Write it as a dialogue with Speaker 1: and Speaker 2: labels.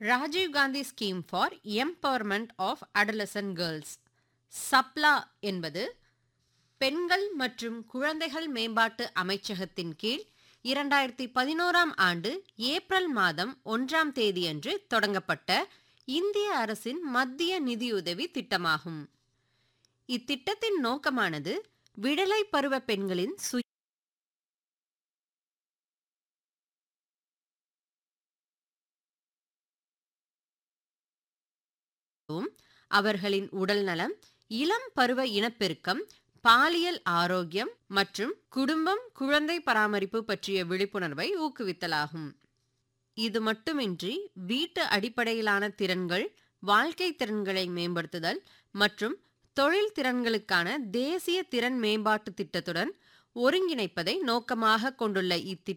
Speaker 1: Rajiv Gandhi scheme for empowerment of adolescent girls Sabla என்பது பெண்கள் மற்றும் குழந்தைகள் மேம்பாட்டு அமைச்சகத்தின் கீழ் இரண்டாயிரத்தி பதினோராம் ஆண்டு ஏப்ரல் மாதம் ஒன்றாம் தேதியன்று தொடங்கப்பட்ட இந்திய அரசின் மத்திய நிதியுதவி திட்டமாகும் இத்திட்டத்தின் நோக்கமானது விடலை பருவ பெண்களின் சுய அவர்களின் உடல்நலம் இளம் பருவ இனப்பெருக்கம் பாலியல் ஆரோக்கியம் மற்றும் குடும்பம் குழந்தை பராமரிப்பு பற்றிய விழிப்புணர்வை ஊக்குவித்தலாகும் இது மட்டுமின்றி வீட்டு அடிப்படையிலான திறன்கள் வாழ்க்கை திறன்களை மேம்படுத்துதல் மற்றும் தொழில் திறன்களுக்கான தேசிய திறன் மேம்பாட்டு திட்டத்துடன் ஒருங்கிணைப்பதை நோக்கமாக கொண்டுள்ள இத்திட்டம்